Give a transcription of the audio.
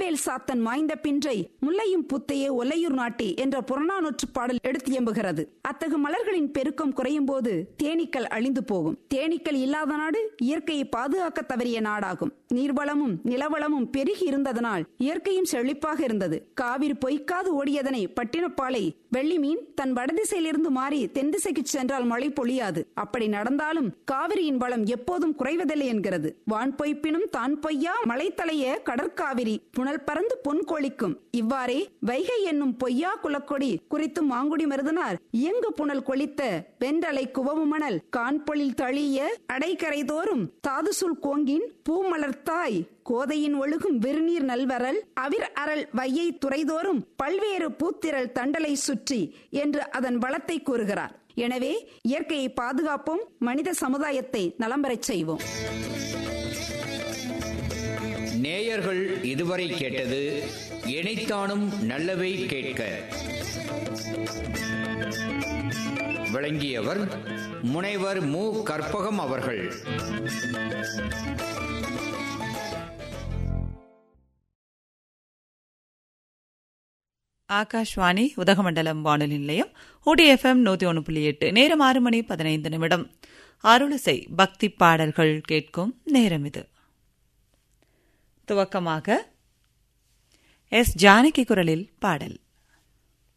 முல்லைமேல் சாத்தன் மாய்ந்த பின்றை முல்லையும் புத்தையே ஒல்லையூர் நாட்டி என்ற புறநானூற்று பாடல் எடுத்து எம்புகிறது அத்தகு மலர்களின் பெருக்கம் குறையும் போது தேனீக்கள் அழிந்து போகும் தேனீக்கள் இல்லாத நாடு இயற்கையை பாதுகாக்க தவறிய நாடாகும் நீர்வளமும் நிலவளமும் பெருகி இருந்ததனால் இயற்கையும் செழிப்பாக இருந்தது காவிரி பொய்க்காது ஓடியதனை பட்டினப்பாலை வெள்ளி மீன் தன் வடதிசையிலிருந்து மாறி தென் திசைக்கு சென்றால் மழை பொழியாது அப்படி நடந்தாலும் காவிரியின் வளம் எப்போதும் குறைவதில்லை என்கிறது வான் பொய்ப்பினும் தான் பொய்யா மலை தலைய கடற்காவிரி புனல் பறந்து பொன் கொளிக்கும் இவ்வாறே வைகை என்னும் பொய்யா குலக்கொடி குறித்து மாங்குடி மருதனார் இயங்கு புனல் கொளித்த வென்றலை குவவு மணல் கான்பொழில் தழிய அடைக்கரை தோறும் தாதுசுல் கோங்கின் பூமலர்த்தாய் கோதையின் ஒழுகும் விருநீர் நல்வரல் அவிர் அரல் வையை துறைதோறும் பல்வேறு பூத்திரள் தண்டலை சுற்றி என்று அதன் வளத்தை கூறுகிறார் எனவே இயற்கையை பாதுகாப்போம் மனித சமுதாயத்தை நலம்பெறச் செய்வோம் நேயர்கள் இதுவரை கேட்டது இணைத்தானும் நல்லவை கேட்க விளங்கியவர் முனைவர் மு கற்பகம் அவர்கள் ஆகாஷ்வாணி உதகமண்டலம் வானொலி நிலையம் ஓடிஎஃப்எம் நூத்தி ஒன்று புள்ளி எட்டு நேரம் ஆறு மணி பதினைந்து நிமிடம் அருளிசை பக்தி பாடல்கள் கேட்கும் நேரம் இது துவக்கமாக எஸ் ஜானகி குரலில் பாடல்